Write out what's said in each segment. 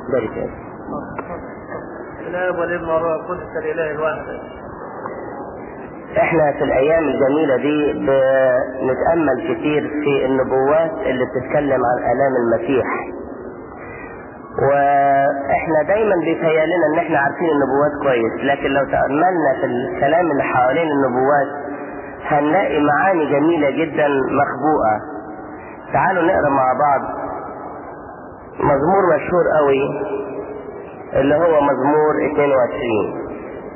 بارك يا الاب والابن والروح القدس الاله الواحد احنا في الايام الجميلة دي بنتأمل كتير في النبوات اللي بتتكلم عن الام المسيح واحنا دايما بيتهيألنا ان احنا عارفين النبوات كويس لكن لو تأملنا في الكلام اللي حوالين النبوات هنلاقي معاني جميلة جدا مخبوءة تعالوا نقرا مع بعض مزمور مشهور قوي اللي هو مزمور 22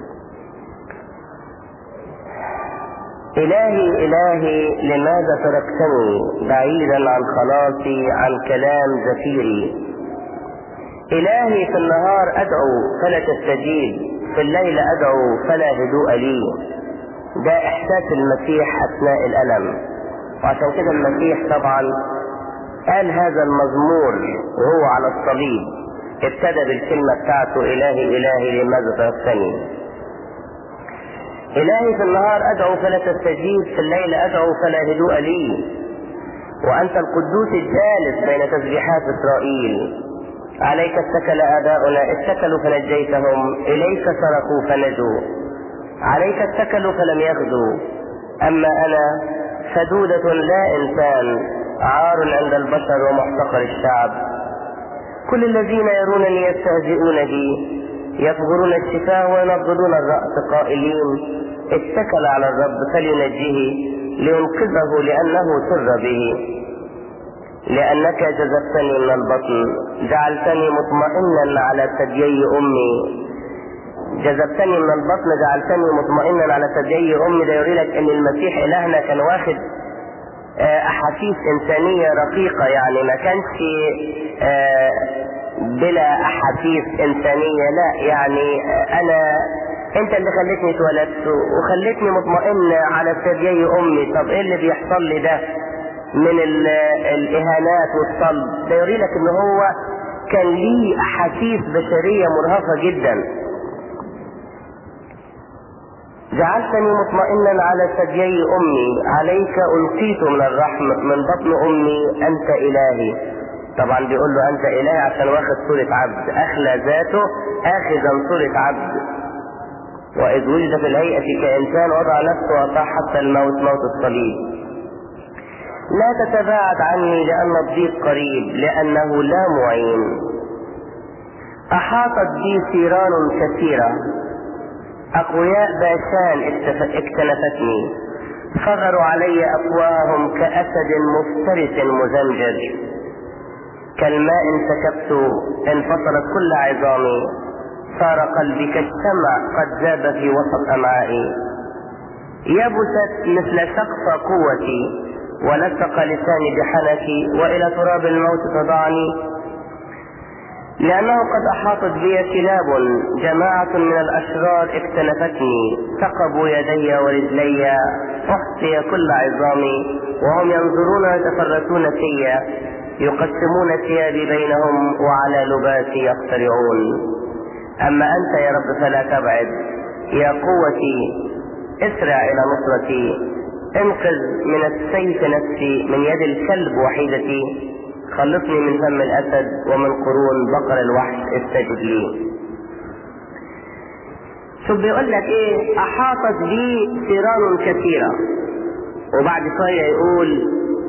إلهي إلهي لماذا تركتني بعيدا عن خلاصي عن كلام زفيري إلهي في النهار أدعو فلا تستجيب في الليل أدعو فلا هدوء لي ده إحساس المسيح أثناء الألم وعشان كده المسيح طبعا قال هذا المزمور وهو على الصليب ابتدى بالكلمة بتاعته إلهي إلهي لماذا تركتني إلهي في النهار أدعو فلا تستجيب في الليل أدعو فلا هدوء لي وأنت القدوس الجالس بين تسبيحات إسرائيل عليك اتكل آباؤنا اتكلوا فنجيتهم إليك سرقوا فنجوا عليك اتكلوا فلم يغزوا أما أنا فدودة لا إنسان عار عند البشر ومحتقر الشعب كل الذين يرونني يستهزئون بي يفجرون الشفاه وينضدون الرأس قائلين اتكل على الرب فلينجيه لينقذه لأنه سر به لأنك جذبتني من البطن جعلتني مطمئنا على ثديي أمي جذبتني من البطن جعلتني مطمئنا على ثديي أمي ده يوري لك إن المسيح إلهنا كان واخد أحاسيس إنسانية رقيقة يعني ما كانش بلا أحاسيس إنسانية لا يعني أنا أنت اللي خلتني اتولدت وخلتني مطمئن على ثديي أمي طب إيه اللي بيحصل لي ده من الإهانات والصلب ده يوري لك إن هو كان ليه أحاسيس بشرية مرهفة جدا جعلتني مطمئنا على ثديي امي عليك القيت من الرحم من بطن امي انت الهي طبعا بيقول له انت الهي عشان واخد صورة عبد اخلى ذاته اخذا صورة عبد واذ وجد في الهيئة كانسان وضع نفسه واطاع حتى الموت موت الصليب لا تتباعد عني لان الضيق قريب لانه لا معين احاطت بي ثيران كثيره أقوياء باشان اكتنفتني فغروا علي أفواههم كأسد مفترس مزمجر كالماء سكبت انفصلت كل عظامي صار قلبي كالشمع قد ذاب في وسط أمعائي يبست مثل سقف قوتي ولصق لساني بحنكي وإلى تراب الموت تضعني لأنه قد أحاطت بي كلاب جماعة من الأشرار اكتنفتني ثقبوا يدي ورجلي أحصي كل عظامي وهم ينظرون ويتفرسون في يقسمون ثيابي بينهم وعلى لباسي يقترعون أما أنت يا رب فلا تبعد يا قوتي اسرع إلى نصرتي انقذ من السيف نفسي من يد الكلب وحيدتي خلصني من فم الاسد ومن قرون بقر الوحش استجب لي شوف بيقول لك ايه احاطت بي ثيران كثيره وبعد شويه يقول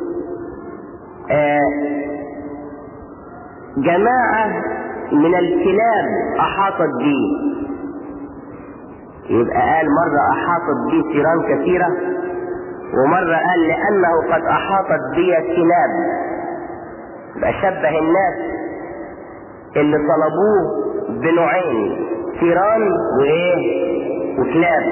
آه جماعه من الكلاب احاطت بي يبقى قال مره احاطت بي ثيران كثيره ومره قال لانه قد احاطت بي كلاب يبقى شبه الناس اللي طلبوه بنوعين ثيران وايه وكلاب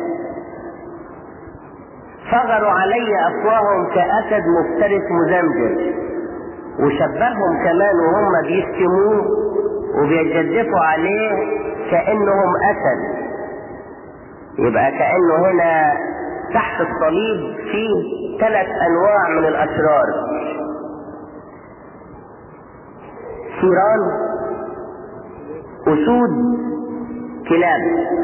فغروا علي افواههم كاسد مفترس مزمجر وشبههم كمان وهم بيشتموه وبيجدفوا عليه كانهم اسد يبقى كانه هنا تحت الصليب فيه ثلاث انواع من الاشرار ثيران أسود كلاب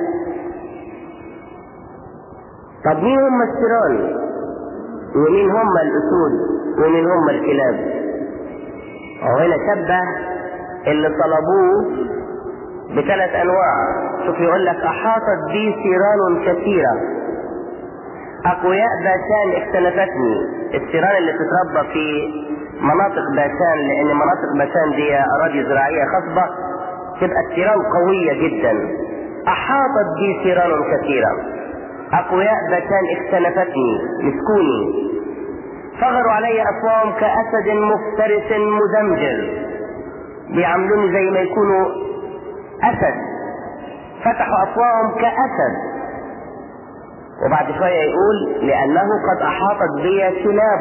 طب مين هم الثيران ومين هم الأسود ومين هم الكلاب وهنا شبه اللي طلبوه بثلاث انواع شوف يقول لك احاطت بي ثيران كثيره اقوياء باشان اختلفتني الثيران اللي بتتربى في مناطق باشان لان مناطق باشان دي اراضي زراعيه خصبه تبقى الثيران قويه جدا احاطت بي ثيران كثيره اقوياء باشان اختلفتني مسكوني فغروا علي افواههم كاسد مفترس مزمجر بيعاملوني زي ما يكونوا اسد فتحوا افواههم كاسد وبعد شويه يقول لانه قد احاطت بي كلاب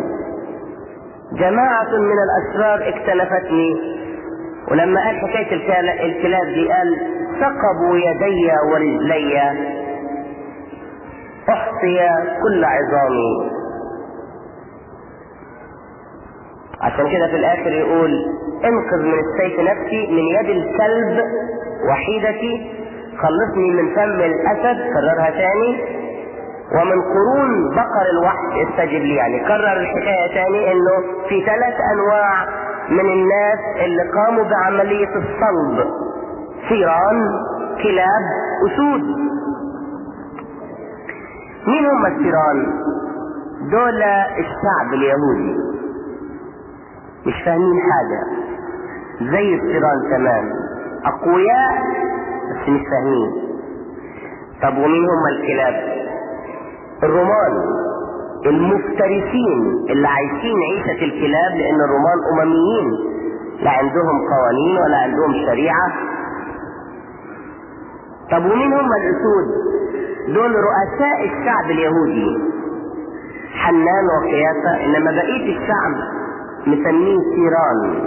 جماعة من الأشرار اكتنفتني ولما قال حكاية الكلاب دي قال ثقبوا يدي ورجلي أحصي كل عظامي عشان كده في الآخر يقول انقذ من السيف نفسي من يد الكلب وحيدتي خلصني من فم الأسد كررها تاني ومن قرون بقر الوحش استجب لي يعني كرر الحكاية تاني انه في ثلاث انواع من الناس اللي قاموا بعملية الصلب ثيران كلاب اسود مين هم الثيران دول الشعب اليهودي مش فاهمين حاجة زي الثيران تمام اقوياء بس مش فاهمين طب ومين هم الكلاب الرومان المفترسين اللي عايشين عيشة الكلاب لأن الرومان أمميين لا عندهم قوانين ولا عندهم شريعة طب ومين هم الأسود؟ دول رؤساء الشعب اليهودي حنان وقياسة إنما بقية الشعب مسميه سيران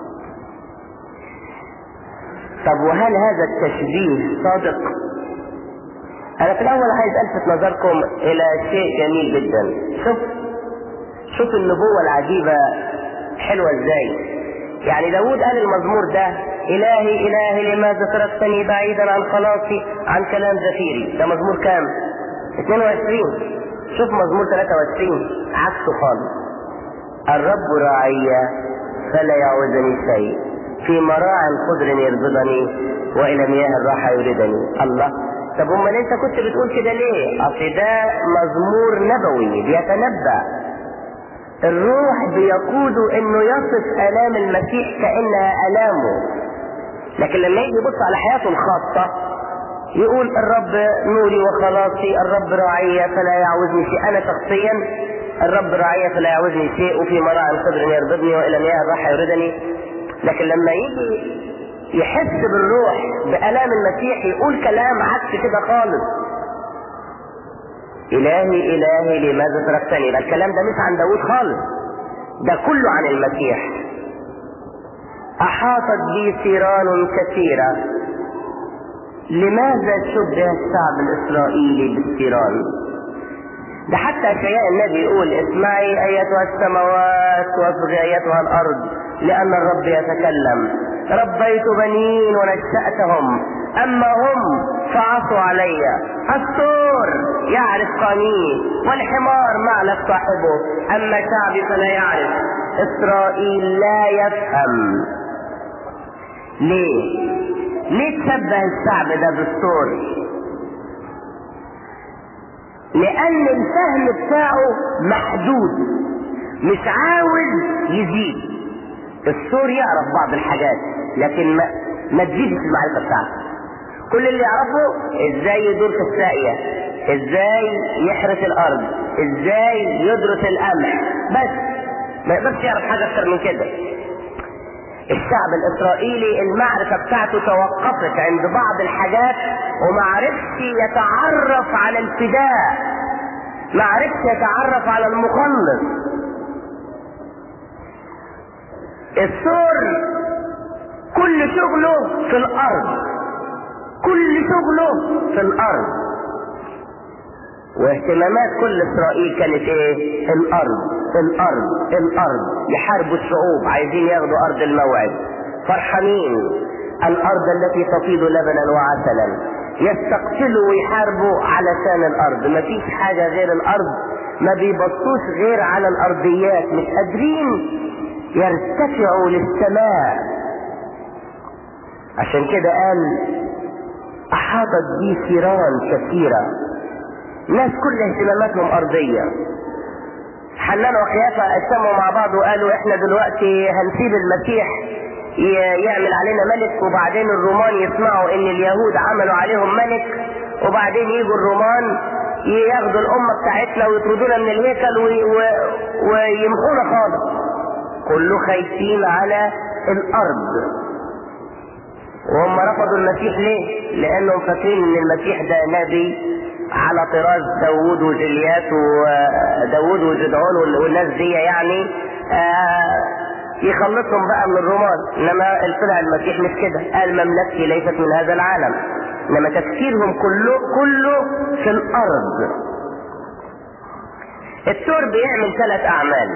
طب وهل هذا التشبيه صادق؟ انا في الاول عايز الفت نظركم الى شيء جميل جدا شوف شوف النبوة العجيبة حلوة ازاي يعني داود قال المزمور ده الهي الهي لماذا تركتني بعيدا عن خلاصي عن كلام زفيري ده مزمور كام 22 شوف مزمور 23 عكسه خالص الرب راعي فلا يعوزني شيء في مراع خضر يربضني والى مياه الراحة يردني الله طب امال انت كنت بتقول كده ليه اصل ده مزمور نبوي بيتنبأ الروح بيقوده انه يصف الام المسيح كانها الامه لكن لما يجي يبص على حياته الخاصة يقول الرب نوري وخلاصي الرب راعي فلا يعوزني شيء انا شخصيا الرب راعي فلا يعوزني شيء وفي مراع خضر يربضني والى مياه الراحة يردني لكن لما يجي يحس بالروح بألام المسيح يقول كلام عكس كده خالص إلهي إلهي لماذا تركتني ده الكلام ده مش عن داود خالص ده كله عن المسيح أحاطت بي ثيران كثيرة لماذا شبه الشعب الإسرائيلي بالثيران ده حتى أشياء النبي يقول اسمعي أيتها السماوات واصغي أيتها الأرض لأن الرب يتكلم ربيت بنين ونشأتهم أما هم فعصوا علي الثور يعرف قانيه والحمار معلف صاحبه أما شعبي فلا يعرف إسرائيل لا يفهم ليه؟ ليه تشبه الشعب ده بالثور؟ لأن الفهم بتاعه محدود مش عاوز يزيد الثور يعرف بعض الحاجات لكن ما ما تزيدش المعرفة بتاعته كل اللي يعرفه ازاي يدور في الساقية ازاي يحرث الارض ازاي يدرس القمح بس ما يقدرش يعرف حاجة اكتر من كده الشعب الاسرائيلي المعرفة بتاعته توقفت عند بعض الحاجات وما عرفش يتعرف على الفداء ما عرفش يتعرف على المخلص الثور كل شغله في الارض كل شغله في الارض واهتمامات كل اسرائيل كانت ايه الارض الارض الارض يحاربوا الشعوب عايزين ياخدوا ارض الموعد فرحانين الارض التي تفيض لبنا وعسلا يستقتلوا ويحاربوا علشان الارض مفيش حاجه غير الارض ما بيبصوش غير على الارضيات مش قادرين يرتفعوا للسماء عشان كده قال احاطت بي ثيران كثيرة ناس كل اهتماماتهم ارضية حنان وقيافة اجتمعوا مع بعض وقالوا احنا دلوقتي هنسيب المسيح ي- يعمل علينا ملك وبعدين الرومان يسمعوا ان اليهود عملوا عليهم ملك وبعدين يجوا الرومان ياخدوا الامة بتاعتنا ويطردونا من الهيكل وي- و- ويمحونا خالص كله خايفين على الارض وهم رفضوا المسيح ليه؟ لانهم فاكرين ان المسيح ده نبي على طراز داوود وجليات وداوود وجدعون وال- والناس دي يعني آه يخلصهم بقى من الرومان انما طلع المسيح مش كده قال مملكتي ليست من هذا العالم انما تفكيرهم كله كله في الارض الثور بيعمل ثلاث اعمال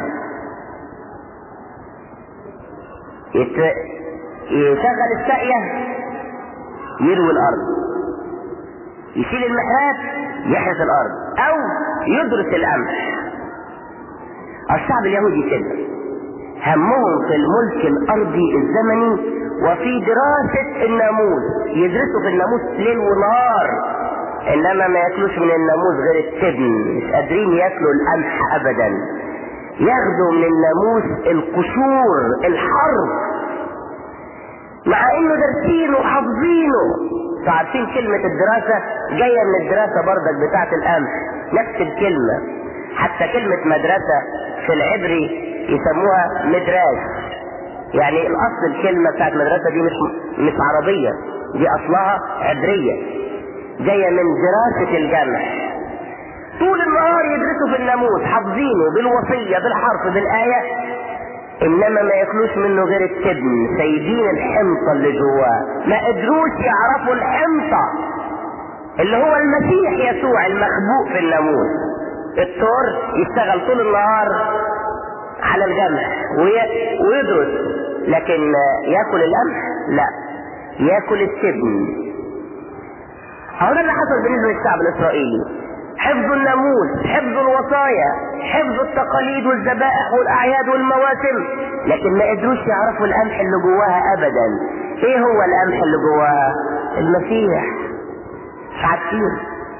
يت... يشغل الساقية يروي الارض يشيل المحرات يحرث الارض او يدرس القمح الشعب اليهودي كده همهم في الملك الارضي الزمني وفي دراسة الناموس يدرسوا في الناموس ليل ونهار انما ما ياكلوش من الناموس غير التبن مش قادرين ياكلوا القمح ابدا ياخدوا من الناموس القشور الحرب مع انه دارسينه وحافظينه انتوا عارفين كلمة الدراسة جاية من الدراسة بردك بتاعة القمح نفس الكلمة حتى كلمة مدرسة في العبري يسموها مدراس يعني الاصل الكلمة بتاعت مدرسة دي مش مش عربية دي اصلها عبرية جاية من دراسة الجمع طول النهار يدرسوا في الناموس حافظينه بالوصية بالحرف بالآية انما ما ياكلوش منه غير التبن سايبين الحمطة اللي جواه ما قدروش يعرفوا الحمطة اللي هو المسيح يسوع المخبوء في الناموس الثور يشتغل طول النهار على الجمع وي... ويدرس لكن ياكل القمح لا ياكل التبن هو ده اللي حصل بالنسبه للشعب الاسرائيلي حفظ الناموس حفظ الوصايا حفظ التقاليد والذبائح والاعياد والمواسم لكن ما قدروش يعرفوا القمح اللي جواها ابدا ايه هو القمح اللي جواها المسيح مش عارفين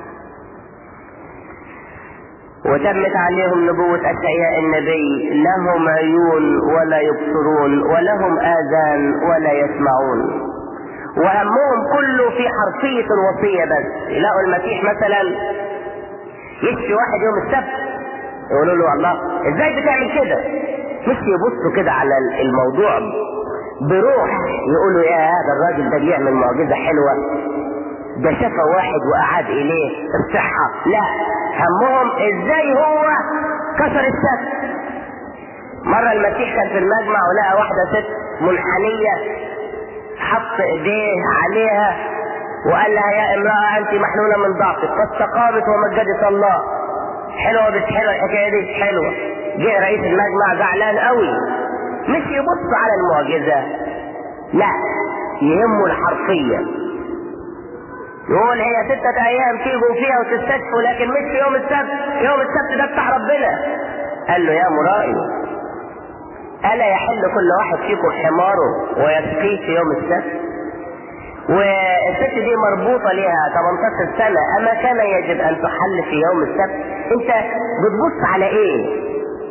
وتمت عليهم نبوة أشعياء النبي لهم عيون ولا يبصرون ولهم آذان ولا يسمعون وهمهم كله في حرفية الوصية بس يلاقوا المسيح مثلا يشفي واحد يوم السبت يقولوا له الله ازاي بتعمل كده مش يبصوا كده على الموضوع بروح يقولوا يا هذا الراجل ده بيعمل معجزة حلوة ده شفى واحد وقعد اليه الصحة لا همهم ازاي هو كسر السبت مرة المسيح كان في المجمع ولقى واحدة ست منحنية حط ايديه عليها وقال لها يا امرأة انت محلولة من ضعفك فاستقامت ومجدت الله حلوة بس حلوة الحكاية دي حلوة جه رئيس المجمع زعلان قوي مش يبص على المعجزة لا يهمه الحرفية يقول هي ستة ايام تيجوا فيها وتستشفوا لكن مش في يوم السبت يوم السبت ده بتاع ربنا قال له يا مرائي ألا يحل كل واحد فيكم حماره ويسقيه في يوم السبت والست دي مربوطة ليها 18 سنة أما كان يجب أن تحل في يوم السبت أنت بتبص على إيه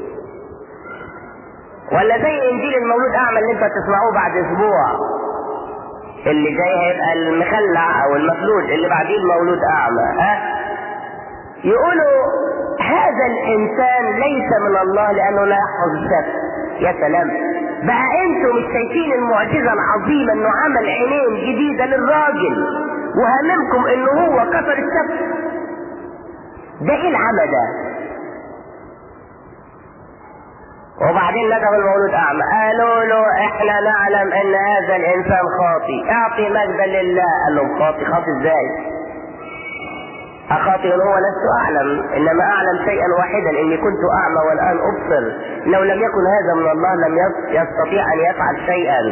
ولا زي إنجيل المولود أعمى اللي أنت تسمعوه بعد أسبوع اللي جاي هيبقى المخلع أو المفلوج اللي بعديه المولود أعمى ها يقولوا هذا الإنسان ليس من الله لأنه لا يحفظ السبت يا سلام بقى انتوا مش شايفين المعجزة العظيمة انه عمل عينين جديدة للراجل وهممكم انه هو كسر السبت ده ايه العمى ده وبعدين ندعو المولود اعمى قالوا له احنا نعلم ان هذا الانسان خاطي اعطي مجدا لله قال لهم خاطي خاطي ازاي أخاطئ هو لست أعلم إنما أعلم شيئا واحدا إني كنت أعمى والآن أبصر لو لم يكن هذا من الله لم يستطيع أن يفعل شيئا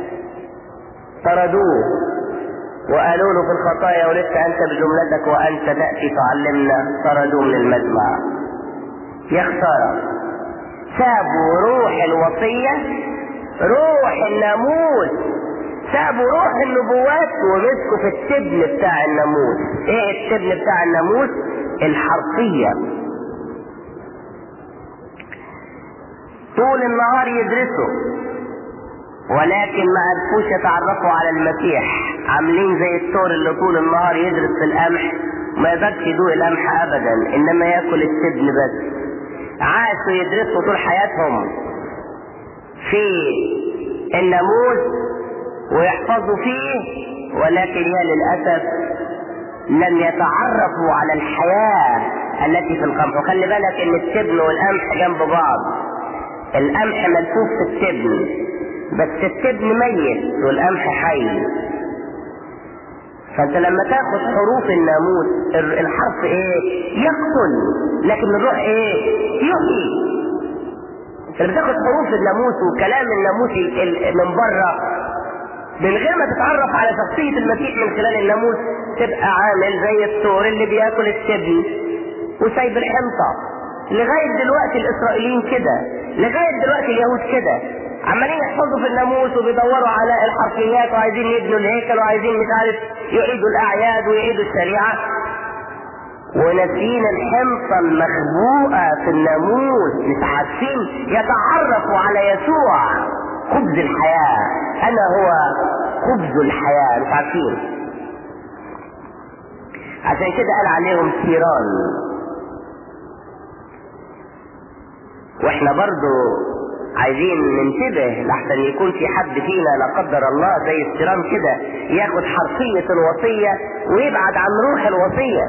طردوه وقالوا له في الخطايا ولدت أنت بجملتك وأنت تأتي تعلمنا طردوه من المجمع يا خسارة سابوا روح الوصية روح الناموس سابوا روح النبوات ومسكوا في التبن بتاع الناموس ايه التبن بتاع الناموس الحرفية طول النهار يدرسوا ولكن ما عرفوش يتعرفوا على المسيح عاملين زي الثور اللي طول النهار يدرس في القمح ما يقدرش يدوق القمح ابدا انما ياكل التبن بس عاشوا يدرسوا طول حياتهم في الناموس ويحفظوا فيه ولكن يا للاسف لم يتعرفوا على الحياه التي في القمح وخلي بالك ان التبن والقمح جنب بعض القمح ملفوف في التبن بس التبن ميت والقمح حي فانت لما تاخد حروف الناموس الحرف ايه يقتل لكن الروح ايه يحيي انت لما تاخد حروف الناموس وكلام الناموس من بره من غير ما تتعرف على شخصية المسيح من خلال الناموس تبقى عامل زي الثور اللي بياكل التبن وسايب الحنطة لغاية دلوقتي الإسرائيليين كده لغاية دلوقتي اليهود كده عمالين يحفظوا في الناموس وبيدوروا على الحرفيات وعايزين يبنوا الهيكل وعايزين مش عارف يعيدوا الأعياد ويعيدوا الشريعة وناسين الحنطة المخبوءة في الناموس مش عارفين يتعرفوا على يسوع خبز الحياة أنا هو خبز الحياة مش عارفين عشان كده قال عليهم سيران واحنا برضو عايزين ننتبه لحسن يكون في حد فينا لا قدر الله زي السيران كده ياخد حرفية الوصية ويبعد عن روح الوصية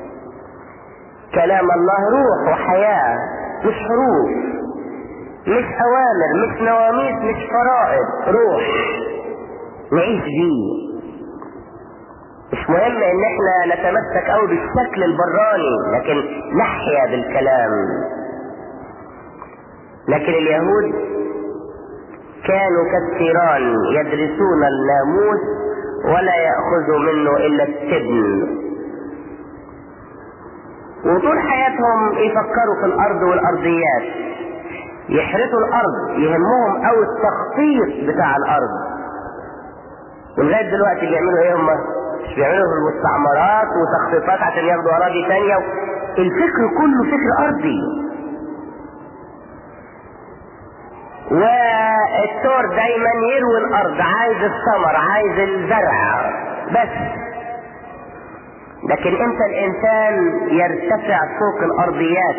كلام الله روح وحياة مش حروف مش اوامر مش نواميس مش فرائض روح نعيش بيه مش مهم ان احنا نتمسك قوي بالشكل البراني لكن نحيا بالكلام لكن اليهود كانوا كالثيران يدرسون الناموس ولا يأخذوا منه إلا التبن وطول حياتهم يفكروا في الأرض والأرضيات يحرثوا الأرض يهمهم أو التخطيط بتاع الأرض ولغاية دلوقتي بيعملوا إيه هم؟ مش بيعملوا في المستعمرات وتخطيطات عشان ياخدوا أراضي تانية الفكر كله فكر أرضي والثور دايما يروي الارض عايز الثمر عايز الزرع بس لكن امتى الانسان يرتفع فوق الارضيات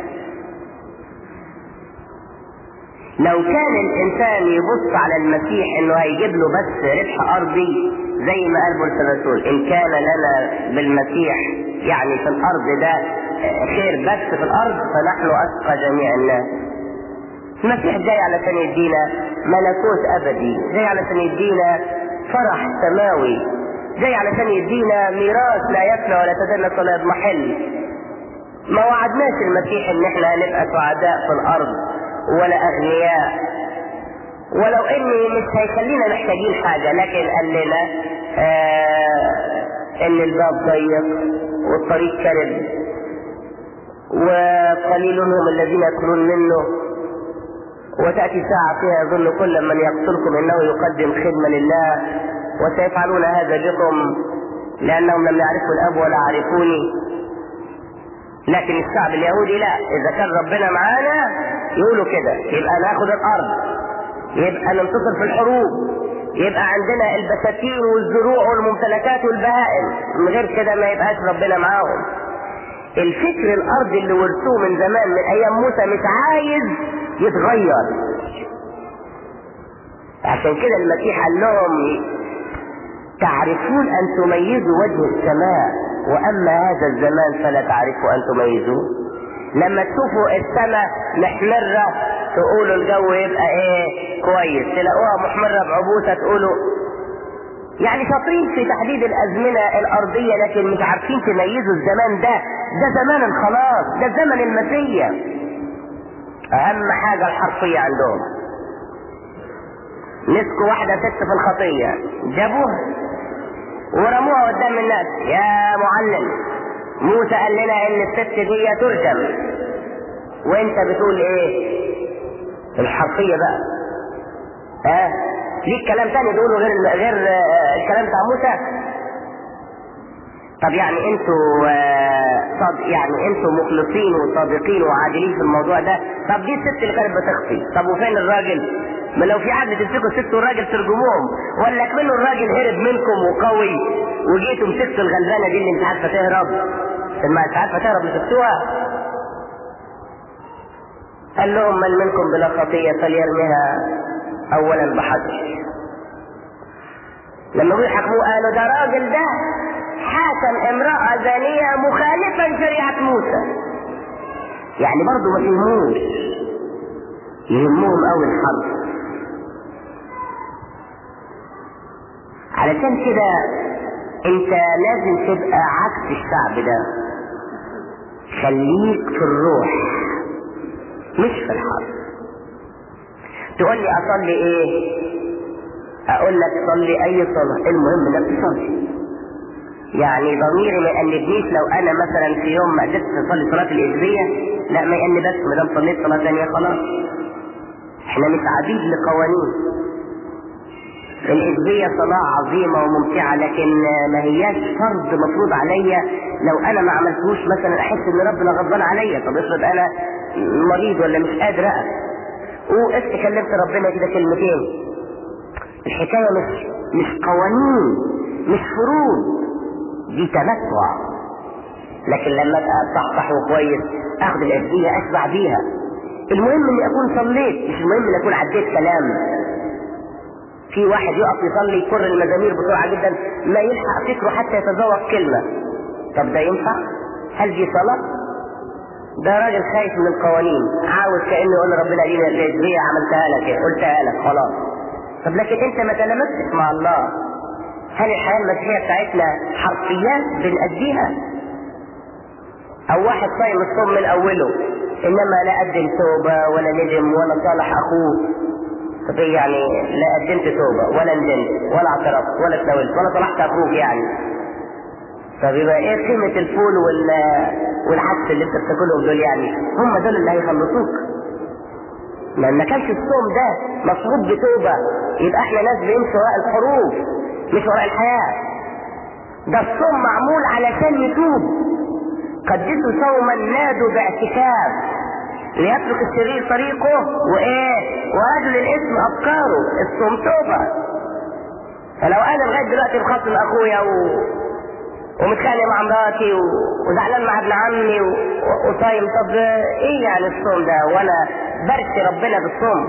لو كان الانسان يبص على المسيح انه هيجيب له بس ربح ارضي زي ما قال بولس الرسول ان كان لنا بالمسيح يعني في الارض ده خير بس في الارض فنحن اتقى جميع الناس المسيح جاي علشان يدينا ملكوت ابدي جاي علشان يدينا فرح سماوي جاي علشان يدينا ميراث لا يفنى ولا يتدنس ولا يضمحل ما وعدناش المسيح ان احنا هنبقى سعداء في الارض ولا اغنياء ولو اني مش هيخلينا محتاجين حاجه لكن قال لنا آه ان الباب ضيق والطريق كرب وقليل هم الذين يدخلون منه وتأتي ساعة فيها يظن كل من يقتلكم إنه يقدم خدمة لله وسيفعلون هذا بكم لأنهم لم يعرفوا الأب ولا عرفوني لكن الشعب اليهودي لا إذا كان ربنا معانا يقولوا كده يبقى ناخد الأرض يبقى ننتصر في الحروب يبقى عندنا البساتين والزروع والممتلكات والبهائم من غير كده ما يبقاش ربنا معاهم الفكر الارضي اللي ورثوه من زمان من ايام موسى مش عايز يتغير عشان كده المسيح قال لهم تعرفون ان تميزوا وجه السماء واما هذا الزمان فلا تعرفوا ان تميزوه لما تشوفوا السماء محمرة تقولوا الجو يبقى ايه كويس تلاقوها محمرة بعبوسة تقولوا يعني شاطرين في تحديد الازمنة الارضية لكن مش عارفين تميزوا الزمان ده ده زمان الخلاص ده زمن المسيح اهم حاجة الحرفية عندهم مسكوا واحدة ست في الخطية جابوها ورموها قدام الناس يا معلم موسى قال لنا ان الست دي ترجم وانت بتقول ايه الحرفية بقى ها ليك كلام تاني تقوله غير غير آه، الكلام بتاع موسى طب يعني انتوا آه، صاد يعني انتوا مخلصين وصادقين وعادلين في الموضوع ده طب دي الست اللي كانت بتخفي طب وفين الراجل ما لو في حد تمسكوا الست والراجل ترجموهم ولا كمنه الراجل هرب منكم وقوي وجيتوا مسكتوا الغلبانه دي اللي مش عارفه تهرب ما مش عارفه تهرب مسكتوها قال لهم من منكم بلا خطيه فليرمها اولا بحجر لما جوا يحكموه قالوا ده راجل ده حاكم امرأة زانية مخالفا لشريعة موسى يعني برضه ما يهموش يهمهم قوي الحرب علشان كده انت لازم تبقى عكس الشعب ده خليك في الروح مش في الحرب تقول لي اصلي ايه اقول لك صلي اي صلاة المهم انك تصلي يعني ضميري ما يأنبنيش لو انا مثلا في يوم ما قدرتش اصلي صلاة الإجبية لا ما يأنبكش ما دام صليت صلاة ثانية خلاص احنا مش عبيد لقوانين الإجبية صلاة عظيمة وممتعة لكن ما هياش فرض مفروض عليا لو أنا ما عملتهوش مثلا أحس إن ربنا غضبان عليا طب افرض أنا مريض ولا مش قادر أقف وقفت كلمت ربنا كده كلمتين الحكاية مش مش قوانين مش فروض دي تمتع لكن لما ابقى صحصح وكويس اخد الأجبية اشبع بيها المهم اني اكون صليت مش المهم اني اكون عديت كلام في واحد يقف يصلي يكر المزامير بسرعة جدا ما يلحق فكره حتى يتذوق كلمة طب ده ينفع؟ هل دي صلاة؟ ده راجل خايف من القوانين عاوز كأنه يقول ربنا دي الأجبية عملتها لك قلتها لك خلاص طب لكن انت ما تلمستش مع الله هل الحياة المسيحية بتاعتنا حرفيات بنأديها او واحد صايم الصوم من اوله انما لا قدم توبة ولا ندم ولا صالح اخوه طب إيه يعني لا قدمت توبة ولا ندمت ولا اعترفت ولا تناولت ولا صلحت اخوك يعني طب يبقى ايه قيمة الفول وال والعدس اللي انت بتاكلهم دول يعني هم دول اللي هيخلصوك ما ما كانش الصوم ده مصروف بتوبة يبقى احنا ناس بنمشي وراء الحروف مش وراء الحياة ده الصوم معمول علشان يتوب قدسوا صوما نادوا باعتكاف ليترك الشرير طريقه وايه ورجل الاسم افكاره الصوم توبة فلو انا لغايه دلوقتي مخاصم اخويا و... ومتخانق مع مراتي و... وزعلان مع ابن عمي و... وصايم طب ايه يعني الصوم ده وانا برسي ربنا بالصوم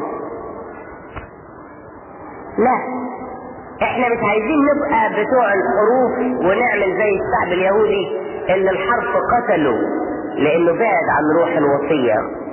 لا احنا مش عايزين نبقى بتوع الحروف ونعمل زي الشعب اليهودي اللي الحرف قتله لانه بعد عن روح الوصية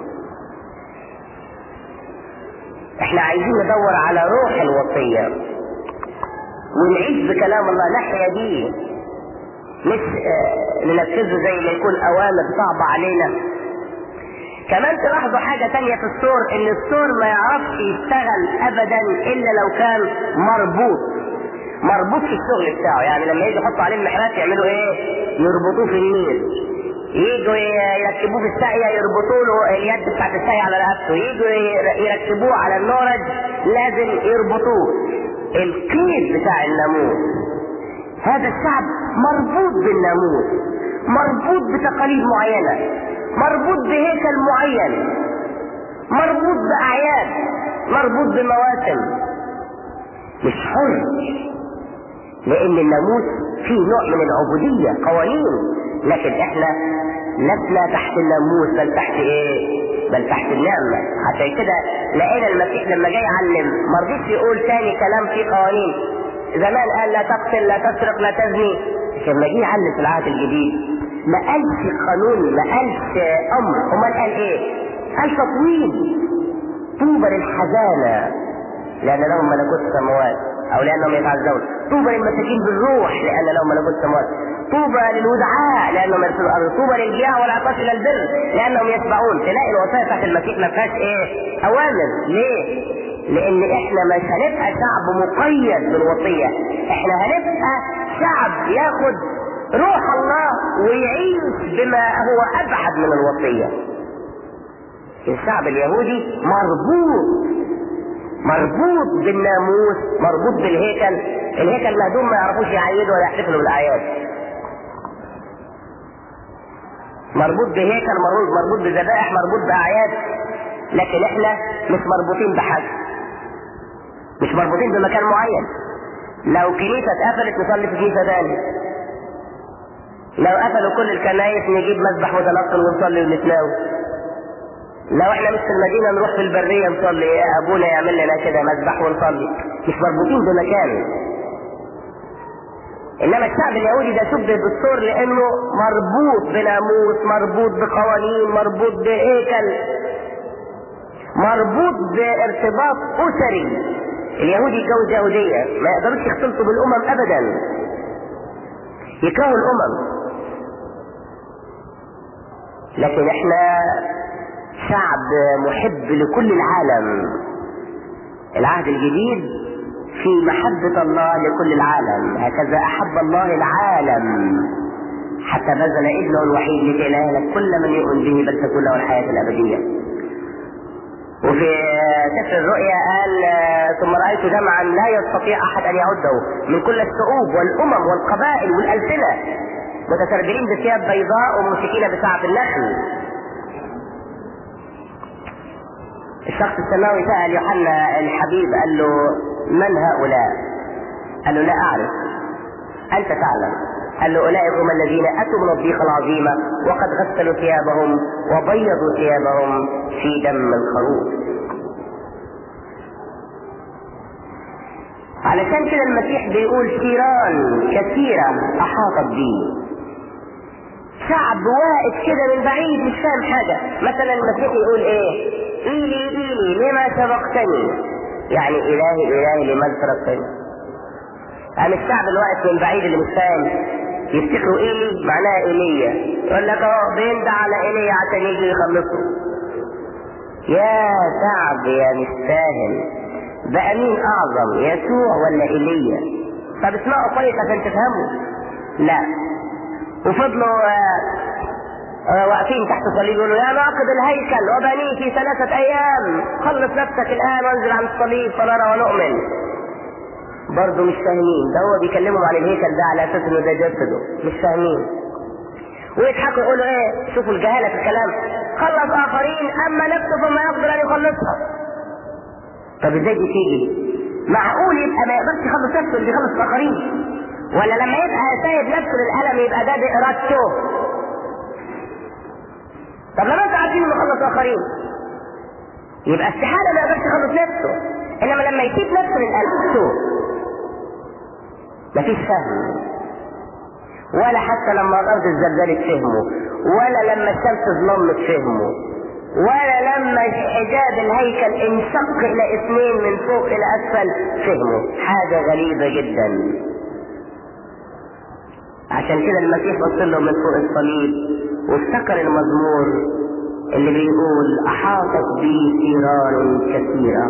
احنا عايزين ندور على روح الوصية ونعيش بكلام الله نحيا بيه مش اه ننفذه زي ما يكون اوامر صعبة علينا كمان تلاحظوا حاجة تانية في السور ان السور ما يعرفش يشتغل ابدا الا لو كان مربوط مربوط في الشغل بتاعه يعني لما يجي يحطوا عليه المحرات يعملوا ايه يربطوه في النيل يجوا يركبوه في الساقية يربطوا له اليد بتاعت الساقية على رقبته يجوا يركبوه على النورج لازم يربطوه القيد بتاع الناموس هذا الشعب مربوط بالناموس مربوط بتقاليد معينة مربوط بهيكل معين مربوط بأعياد مربوط بمواسم مش حر لأن الناموس فيه نوع من العبودية قوانين لكن احنا لسنا تحت الناموس بل تحت ايه بل تحت النعمة عشان كده لقينا المسيح لما جاي يعلم ما رضيش يقول تاني كلام فيه قوانين زمان قال لا تقتل لا تسرق لا تزني لما جه يعلم في العهد الجديد ما قالش قانون ما قالش امر امال قال ايه قال تطويل طوبى للحزانة لان لهم ملكوت السماوات او لانهم يتعزون طوبى للمساكين بالروح لان لهم ملكوت السماوات طوبى للودعاء لانهم يرسلوا الارض طوبى للجياع والعطاش الى البر لانهم يتبعون تلاقي الوصايا بتاعت المسيح ما فيهاش ايه اوامر ليه لان احنا مش هنبقى شعب مقيد بالوصيه احنا هنبقى شعب ياخد روح الله ويعيش بما هو ابعد من الوصيه الشعب اليهودي مربوط مربوط بالناموس مربوط بالهيكل الهيكل مهدوم ما يعرفوش يعيدوا ولا يحتفلوا بالاعياد مربوط بهيكل مربوط مربوط بذبائح مربوط باعياد لكن احنا مش مربوطين بحاجه مش مربوطين بمكان معين لو كنيسه اتقفلت نصلي في كنيسه ثانيه لو قفلوا كل الكنايس نجيب مذبح متنقل ونصلي ونتناول لو احنا مش في المدينه نروح في البريه نصلي يا ابونا يعمل لنا كده مذبح ونصلي مش مربوطين بمكان انما الشعب اليهودي ده شبه بالسور لانه مربوط بناموس مربوط بقوانين مربوط بهيكل مربوط بارتباط اسري اليهودي يتجوز يهوديه ما يقدروش يختلطوا بالامم ابدا يكرهوا الامم لكن احنا شعب محب لكل العالم العهد الجديد في محبة الله لكل العالم هكذا أحب الله العالم حتى بذل ابنه الوحيد لكي لا يهلك كل من يؤمن به بل تكون له الحياة الأبدية وفي سفر الرؤيا قال ثم رأيت جمعا لا يستطيع أحد أن يعده من كل الشعوب والأمم والقبائل والألسنة متسربلين بثياب بيضاء وممسكين بسعف النخل الشخص السماوي سأل يوحنا الحبيب قال له من هؤلاء؟ قال له لا أعرف أنت تعلم قال له أولئك هم الذين أتوا من الضيقة العظيمة وقد غسلوا ثيابهم وبيضوا ثيابهم في دم الخروف علشان كده المسيح بيقول ثيران كثيرة أحاطت بي شعب واقف كده من بعيد مش فاهم حاجة مثلا المسيح يقول ايه إيلي إيلي لما سبقتني يعني إلهي إلهي لماذا تركتني قام الشعب الواقف من بعيد اللي مش فاهم يفتكروا إيلي معناها إيليا يقول لك اهو بيندع على إيليا عشان يجي يخلصه يا شعب يا مش فاهم بقى مين أعظم يسوع ولا إيليا طب اسمعوا كويس عشان تفهموا لا وفضلوا آه واقفين تحت الصليب يقولوا يا ناقد الهيكل وبنيه في ثلاثة أيام خلص نفسك الآن وانزل عن الصليب فنرى ونؤمن برضه مش فاهمين ده هو بيكلمهم عن الهيكل ده على أساس إنه ده جسده مش فاهمين ويضحكوا يقولوا إيه شوفوا الجهالة في الكلام خلص آخرين أما نفسه فما يقدر أن يخلصها طب إزاي دي تيجي؟ معقول يبقى ما يقدرش يخلص نفسه اللي يخلص الآخرين ولا لما يبقى سايب نفسه للألم يبقى ده بإرادته طب لما انتوا عارفين انه خلص اخرين يبقى استحاله ما يقدرش يخلص نفسه انما لما يسيب نفسه للالم مفيش فهم ولا حتى لما الارض اتزلزلت فهموا ولا لما الشمس ظلمت فهموا ولا لما حجاب الهيكل انشق الى اثنين من فوق الى اسفل فهموا حاجه غريبه جدا عشان كده المسيح بص لهم من فوق الصليب وافتكر المزمور اللي بيقول احاطت بي ثيران كثيرة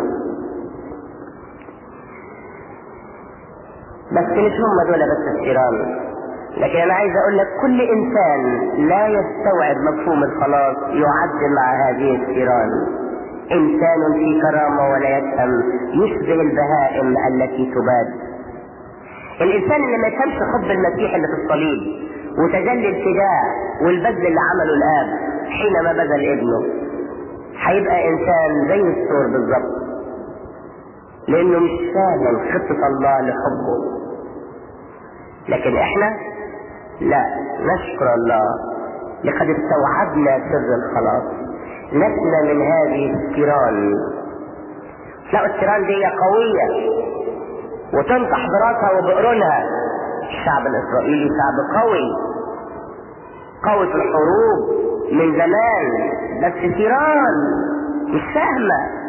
بس مش هم دول بس الثيران لكن انا عايز اقول لك كل انسان لا يستوعب مفهوم الخلاص يعد مع هذه الثيران انسان في كرامة ولا يفهم يشبه البهائم التي تباد الانسان اللي ما يفهمش حب المسيح اللي في الصليب وتجلي الفداء والبذل اللي عمله الاب حينما بذل ابنه هيبقى انسان زي الثور بالظبط لانه مش فاهم خطة الله لحبه لكن احنا لا نشكر الله لقد استوعبنا سر الخلاص لسنا من هذه الثيران لا الثيران دي قوية وتنطح براسها وبقرونها الشعب الاسرائيلي شعب قوي قوي في الحروب من زمان بس تيران مش فاهمة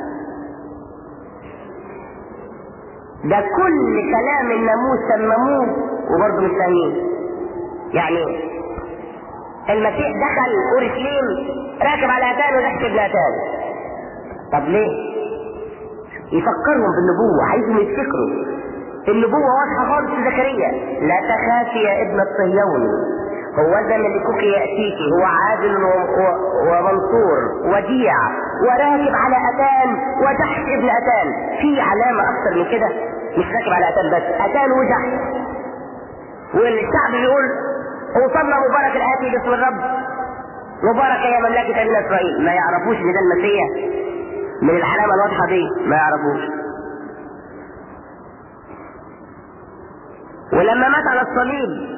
ده كل كلام الناموس سمموه وبرضه مش فاهمين يعني المسيح دخل اورشليم راكب على اتان وتحت ابن اتان طب ليه؟ يفكرهم بالنبوة عايزهم يفتكروا النبوة واضحة خالص في زكريا لا تخافي يا ابن الصهيون هو ذا ملكك يأتيك هو عادل ومنصور وديع وراكب على اتان وجحش ابن اتان في علامه اكثر من كده مش راكب على اتان بس اتان وجحش والشعب بيقول اوصلنا مبارك الاتي باسم الرب مبارك يا مملكه ابن اسرائيل ما يعرفوش ان ده المسيح من العلامه الواضحه دي ما يعرفوش ولما مات على الصليب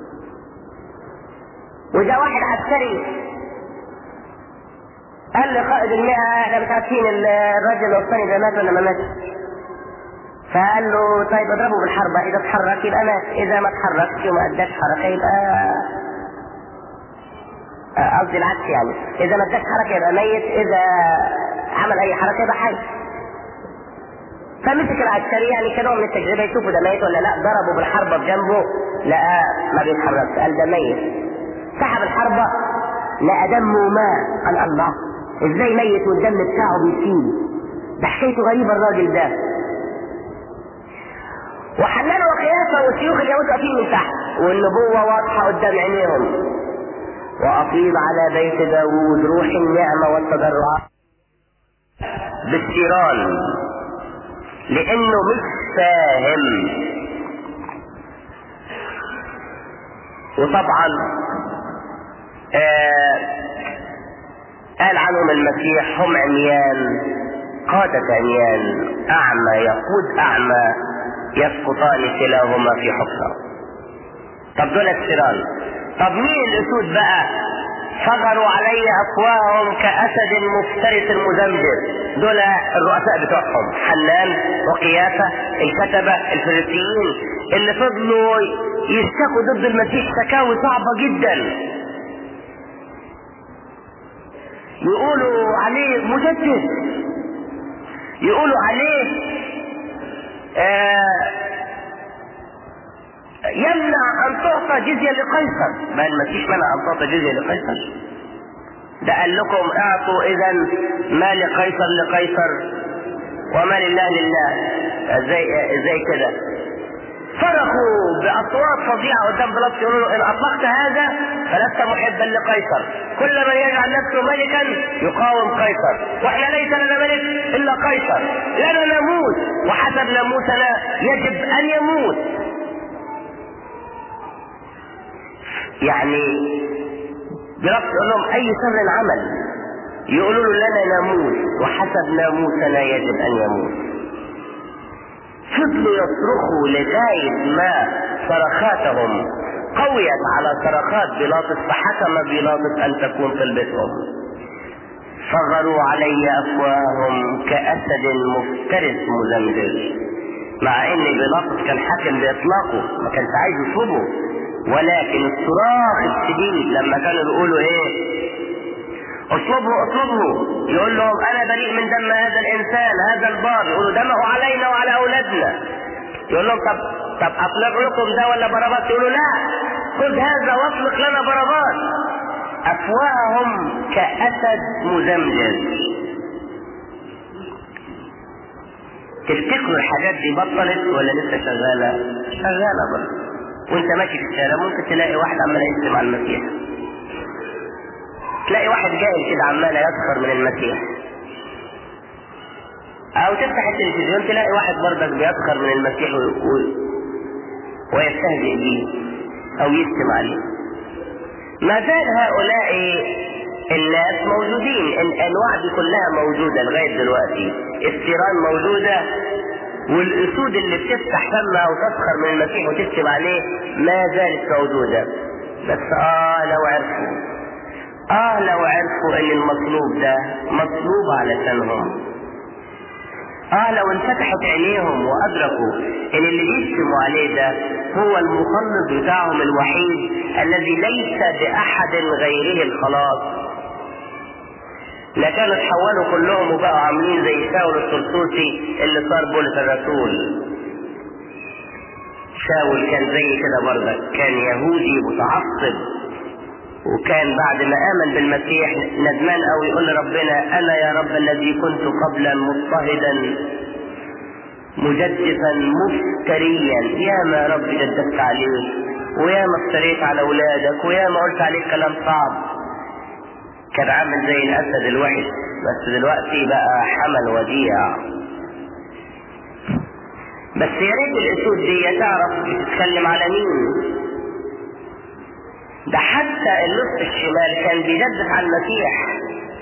وجاء واحد عسكري قال لقائد المئة احنا مش عارفين الراجل الوسطاني ده مات ولا ما مات فقال له طيب اضربه بالحربة اذا اتحرك يبقى مات اذا ما اتحركش وما اداش حركة يبقى قصدي العكس يعني اذا ما اداش حركة يبقى ميت اذا عمل اي حركة يبقى حي فمسك العسكري يعني كنوع من التجربة يشوفوا ده ميت ولا لا ضربوا بالحربة بجنبه لقى ما بيتحركش قال ده ميت سحب الحربة لقى دمه ماء قال الله ازاي ميت والدم بتاعه بيسيل ده حكايته غريبة الراجل ده وحنان وقياسة وشيوخ اليهود واقفين من تحت والنبوة واضحة قدام عينيهم وأفيض على بيت داوود روح النعمة والتضرع بالسيران لأنه مش فاهم وطبعا آه قال عنهم المسيح هم عميان قادة عميان أعمى يقود أعمى يسقطان كلاهما في حفرة طب دول السيران طب مين الأسود بقى فغروا علي أفواههم كأسد مفترس مزمجر دول الرؤساء بتوعهم حنان وقياسة الكتبة الفريسيين اللي فضلوا يشتكوا ضد المسيح شكاوي صعبة جدا يقولوا عليه مجدد يقولوا عليه آه يمنع ان تعطى جزيه لقيصر ما المسيح منع ان تعطى جزيه لقيصر ده قال لكم اعطوا اذا ما لقيصر لقيصر وما لله لله ازاي ازاي كده صرخوا باصوات فظيعه قدام بلاطس يقولوا له ان اطلقت هذا فلست محبا لقيصر كل من يجعل نفسه ملكا يقاوم قيصر واحنا ليس لنا ملك الا قيصر لنا نموت وحسب ناموسنا يجب ان يموت يعني بلفظ يقول لهم اي شر عمل يقولوا له لنا نموت وحسب ناموسنا يجب ان يموت فضلوا يصرخوا لغاية ما صرخاتهم قويت على صرخات بيلاطس فحكم بيلاطس ان تكون طلبتهم فغروا علي افواههم كاسد مفترس مزمجر مع ان بيلاطس كان حاكم باطلاقه ما كانش عايز يصوبه ولكن الصراخ الشديد لما كانوا بيقولوا ايه اطلبه اطلبه يقول لهم انا بريء من دم هذا الانسان هذا البار يقولوا دمه علينا وعلى اولادنا يقول لهم طب طب اطلق لكم ده ولا برباط يقولوا لا خذ هذا واطلق لنا برباط افواههم كاسد مزمجر تفتكروا الحاجات دي بطلت ولا لسه شغاله؟ شغاله برضه وانت ماشي في الشارع ممكن تلاقي واحد عمال يسلم على المسيح تلاقي واحد جاي كده عمال يسخر من المسيح او تفتح التلفزيون تلاقي واحد برضك بيسخر من المسيح و... و... ويستهزئ به او يشتم عليه ما زال هؤلاء الناس موجودين الانواع دي كلها موجوده لغايه دلوقتي الثيران موجوده والاسود اللي بتفتح فمها وتسخر من المسيح وتكتب عليه ما زالت موجوده بس اه لو عرفوا اه لو عرفوا ان المطلوب ده مطلوب علشانهم اه لو انفتحت عينيهم وادركوا ان اللي بيشتموا عليه ده هو المخلص بتاعهم الوحيد الذي ليس باحد غيره الخلاص لكانوا اتحولوا كلهم وبقوا عاملين زي شاول الطرطوسي اللي صار بولس الرسول شاول كان زي كده برضك كان يهودي متعصب وكان بعد ما امن بالمسيح ندمان قوي يقول لربنا انا يا رب الذي كنت قبلا مضطهدا مجدفا مفتريا يا ما رب جدفت عليك ويا ما افتريت على اولادك ويا ما قلت عليك كلام صعب كان عامل زي الاسد الوحش بس دلوقتي بقى حمل وديع بس يا ريت الاسود دي تعرف بتتكلم على مين ده حتى اللص الشمال كان بيجدف على المسيح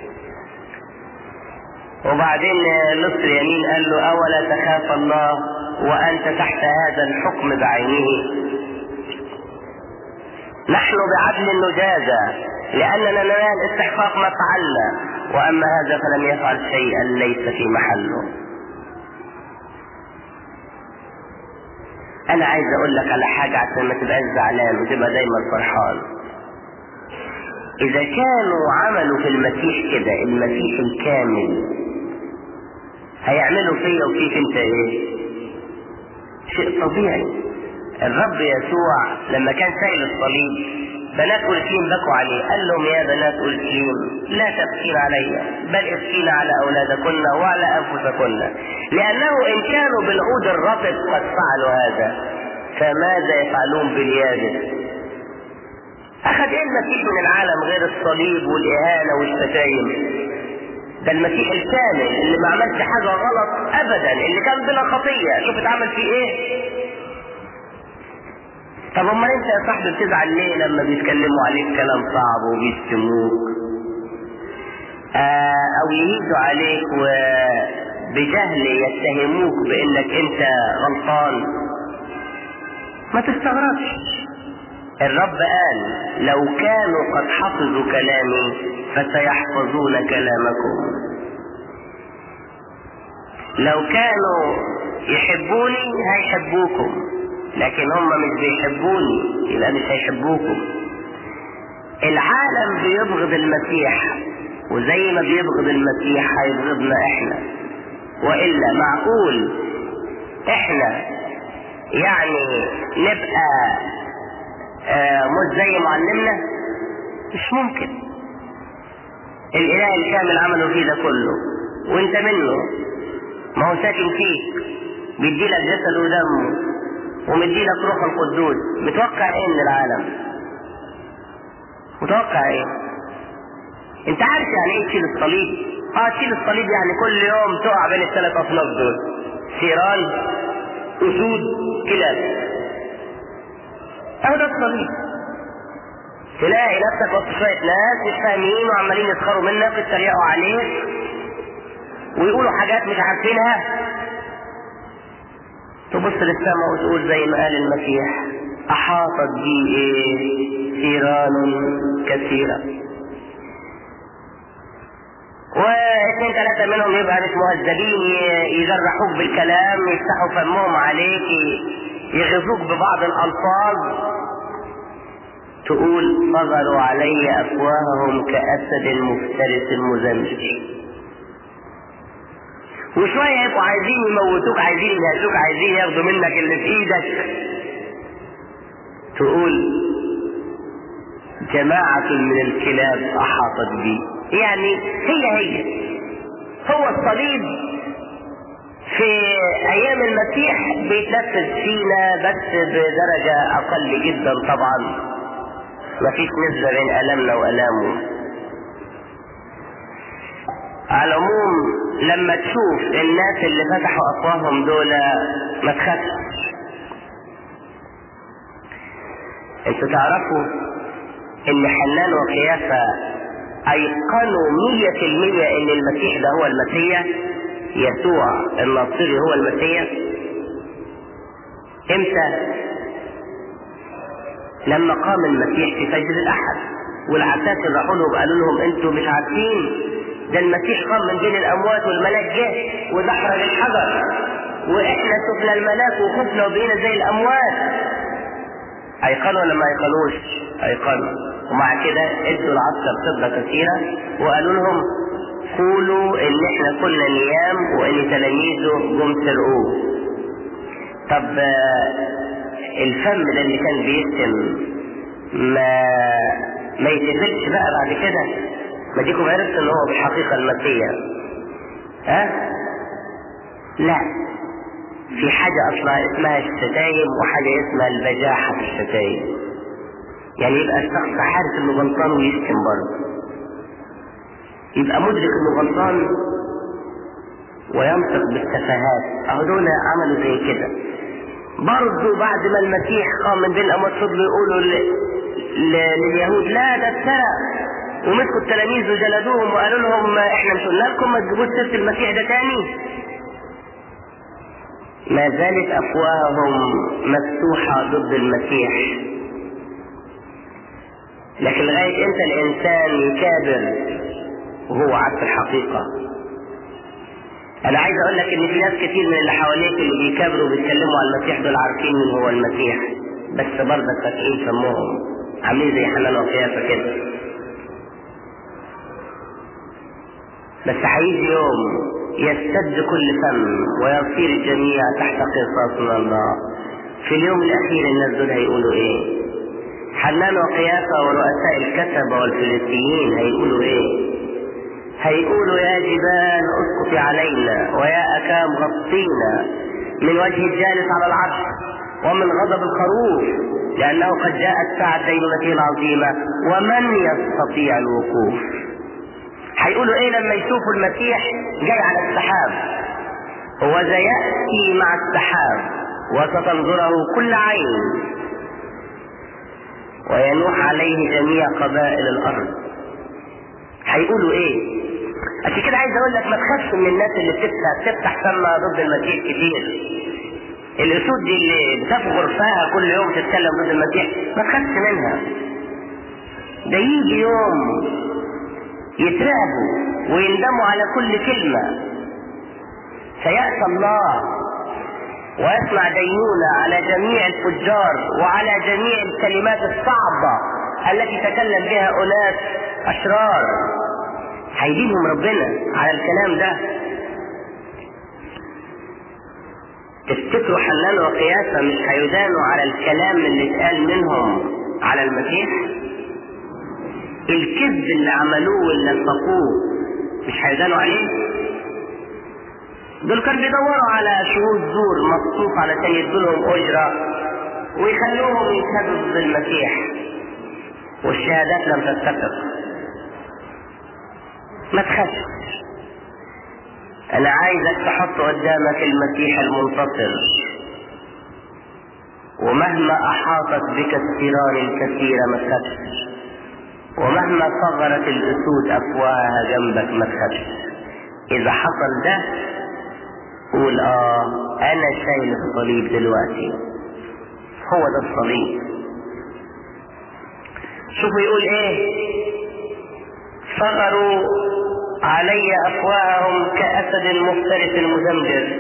وبعدين اللص اليمين قال له اولا تخاف الله وانت تحت هذا الحكم بعينه نحن بعدل نجازى لاننا ننال استحقاق ما فعلنا واما هذا فلم يفعل شيئا ليس في محله انا عايز اقول لك على حاجة عشان ما تبقاش زعلان وتبقى دايما فرحان اذا كانوا عملوا في المسيح كده المسيح الكامل هيعملوا فيا وفيك انت ايه شيء طبيعي الرب يسوع لما كان شايل الصليب بنات أورشليم بكوا عليه قال لهم يا بنات أورشليم لا تبكين علي بل ابكين على أولادكن وعلى أنفسكن لأنه إن كانوا بالعود الرطب قد فعلوا هذا فماذا يفعلون باليابس أخذ إيه المسيح من العالم غير الصليب والإهانة والشتايم ده المسيح الكامل اللي ما عملش حاجة غلط أبدا اللي كان بلا خطية شوف اتعمل فيه إيه طب امال انت يا صاحبي بتزعل ليه لما بيتكلموا عليك كلام صعب وبيشتموك آه او يهيجوا عليك وبجهل يتهموك بانك انت غلطان ما تستغربش الرب قال لو كانوا قد حفظوا كلامي فسيحفظون كلامكم لو كانوا يحبوني هيحبوكم لكن هم مش بيحبوني يبقى مش هيحبوكم العالم بيبغض المسيح وزي ما بيبغض المسيح هيبغضنا احنا والا معقول احنا يعني نبقى آه مش زي معلمنا مش ممكن الاله الكامل عمله فيه ده كله وانت منه ما هو ساكن فيك بيديلك جسد ودمه ومديلك روح القدوس متوقع ايه من العالم متوقع ايه انت عارف يعني ايه تشيل الصليب اه تشيل الصليب يعني كل يوم تقع بين الثلاث اصناف دول ثيران اسود كلاب اهو ده الصليب تلاقي نفسك وسط شويه ناس مش فاهمين وعمالين يسخروا منك ويتريقوا عليك ويقولوا حاجات مش عارفينها تبص للسماء وتقول زي ما قال المسيح أحاطت بي إيه ثيران كثيرة واثنين ثلاثة منهم يبقى مش مهذبين يجرحوك بالكلام يفتحوا فمهم عليك يغزوك ببعض الألفاظ تقول فغروا علي أفواههم كأسد مفترس مزمجر وشوية يبقوا عايزين يموتوك عايزين يهزوك عايزين ياخدوا منك اللي في ايدك تقول جماعة من الكلاب أحاطت بي يعني هي هي هو الصليب في أيام المسيح بيتنفذ فينا بس بدرجة أقل جدا طبعا مفيش نسبة بين ألمنا وألامه على العموم لما تشوف الناس اللي فتحوا افواههم دول ما تخافش انتوا تعرفوا ان حنان وقيافة ايقنوا مية في المية ان المسيح ده هو المسيح يسوع الناصري هو المسيح امتى لما قام المسيح في فجر الاحد والعساكر راحوا له وقالوا لهم انتوا مش عارفين ده المسيح قام من بين الاموات والملاك جه ودحرج الحجر واحنا شفنا الملاك وخفنا وبقينا زي الاموات ايقنوا ولا ما ايقنوش ايقنوا ومع كده ادوا العسكر خبره كثيره وقالوا لهم قولوا ان احنا كنا نيام وان تلاميذه جم سرقوه طب الفم ده اللي كان بيشتم ما ما يتقفلش بقى بعد كده ما ديكم عرفت ان هو بالحقيقة المسيح ها لا في حاجة اصلا اسمها الشتايم وحاجة اسمها البجاحة في الشتايم يعني يبقى الشخص عارف انه غلطان ويشتم برضه يبقى مدرك انه غلطان وينطق بالتفاهات اهو دول عملوا زي كده برضه بعد ما المسيح قام من بين الاموات فضلوا يقولوا ل... ل... لليهود لا ده اتسرق ومسكوا التلاميذ وجلدوهم وقالوا لهم احنا مش قلنا لكم ما تجيبوش سيره المسيح ده تاني ما زالت افواههم مفتوحه ضد المسيح لكن لغايه امتى الانسان يكابر وهو عارف الحقيقه انا عايز اقول لك ان في ناس كتير من اللي حواليك اللي بيكابروا وبيتكلموا عن المسيح دول عارفين مين هو المسيح بس برضك فاكرين سموهم عاملين زي حنان وقيافه كده بس هيجي يوم يستد كل فم ويصير الجميع تحت قصاص من الله في اليوم الاخير الناس دول هيقولوا ايه حنان وقيافه ورؤساء الكتبه والفلسطينيين هيقولوا ايه هيقولوا يا جبال اسقطي علينا ويا اكام غطينا من وجه الجالس على العرش ومن غضب الخروف لانه قد جاءت ساعه دينونته العظيمه ومن يستطيع الوقوف هيقولوا ايه لما يشوفوا المسيح جاي على السحاب هو ذا ياتي مع السحاب وستنظره كل عين وينوح عليه جميع قبائل الارض هيقولوا ايه عشان كده عايز اقول لك ما تخافش من الناس اللي بتفتح بتفتح فمها ضد المسيح كتير الاسود دي اللي بتفغر فيها كل يوم تتكلم ضد المسيح ما تخافش منها ده يجي يوم يترعبوا ويندموا على كل كلمة فيأتى الله ويسمع دينونة على جميع الفجار وعلى جميع الكلمات الصعبة التي تكلم بها أناس أشرار هيدينهم ربنا على الكلام ده تفتكروا حنان وقياسة مش هيدانوا على الكلام اللي اتقال منهم على المسيح الكذب اللي عملوه واللي نفقوه مش هيدانوا عليه دول كانوا بيدوروا على شهود زور مخصوص علشان يدولهم اجره ويخلوهم يشهدوا ضد المسيح والشهادات لم تتفق ما تخافش انا عايزك تحط قدامك المسيح المنتصر ومهما احاطت بك الثيران الكثيرة ما تخافش ومهما صغرت الاسود افواهها جنبك ما تخافش اذا حصل ده قول اه انا شايل الصليب دلوقتي هو ده الصليب شوفوا يقول ايه صغروا علي افواههم كاسد مفترس مزمجر